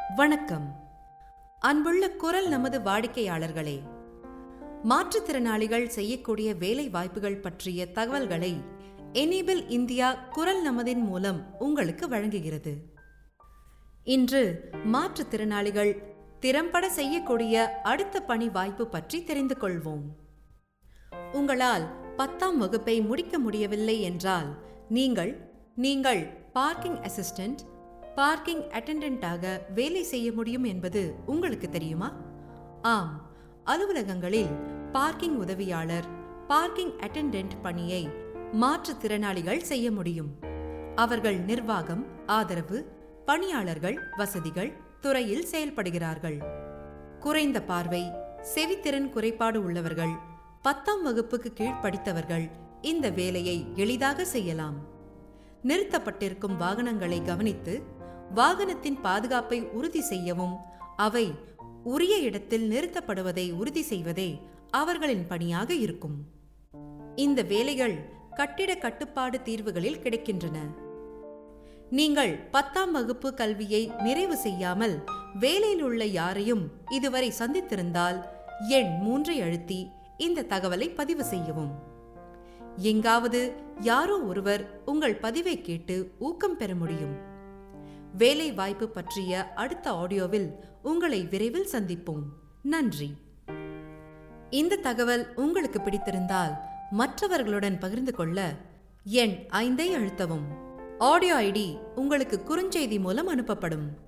வணக்கம் அன்புள்ள குரல் நமது வாடிக்கையாளர்களே மாற்றுத்திறனாளிகள் செய்யக்கூடிய வேலை வாய்ப்புகள் பற்றிய தகவல்களை எனேபிள் இந்தியா குரல் நமதின் மூலம் உங்களுக்கு வழங்குகிறது இன்று மாற்றுத்திறனாளிகள் திறம்பட செய்யக்கூடிய அடுத்த பணி வாய்ப்பு பற்றி தெரிந்து கொள்வோம் உங்களால் பத்தாம் வகுப்பை முடிக்க முடியவில்லை என்றால் நீங்கள் நீங்கள் பார்க்கிங் அசிஸ்டன்ட் பார்க்கிங் அட்டெண்டன்ட்டாக வேலை செய்ய முடியும் என்பது உங்களுக்கு தெரியுமா ஆம் அலுவலகங்களில் பார்க்கிங் உதவியாளர் பார்க்கிங் அட்டெண்டன்ட் பணியை மாற்றுத்திறனாளிகள் செய்ய முடியும் அவர்கள் நிர்வாகம் ஆதரவு பணியாளர்கள் வசதிகள் துறையில் செயல்படுகிறார்கள் குறைந்த பார்வை செவித்திறன் குறைபாடு உள்ளவர்கள் பத்தாம் வகுப்புக்கு கீழ் படித்தவர்கள் இந்த வேலையை எளிதாக செய்யலாம் நிறுத்தப்பட்டிருக்கும் வாகனங்களை கவனித்து வாகனத்தின் பாதுகாப்பை உறுதி செய்யவும் அவை உரிய இடத்தில் நிறுத்தப்படுவதை உறுதி செய்வதே அவர்களின் பணியாக இருக்கும் இந்த வேலைகள் கட்டிட கட்டுப்பாடு தீர்வுகளில் கிடைக்கின்றன நீங்கள் பத்தாம் வகுப்பு கல்வியை நிறைவு செய்யாமல் வேலையில் உள்ள யாரையும் இதுவரை சந்தித்திருந்தால் எண் மூன்றை அழுத்தி இந்த தகவலை பதிவு செய்யவும் எங்காவது யாரோ ஒருவர் உங்கள் பதிவை கேட்டு ஊக்கம் பெற முடியும் வேலை வாய்ப்பு பற்றிய அடுத்த ஆடியோவில் உங்களை விரைவில் சந்திப்போம் நன்றி இந்த தகவல் உங்களுக்கு பிடித்திருந்தால் மற்றவர்களுடன் பகிர்ந்து கொள்ள எண் ஐந்தை அழுத்தவும் ஆடியோ ஐடி உங்களுக்கு குறுஞ்செய்தி மூலம் அனுப்பப்படும்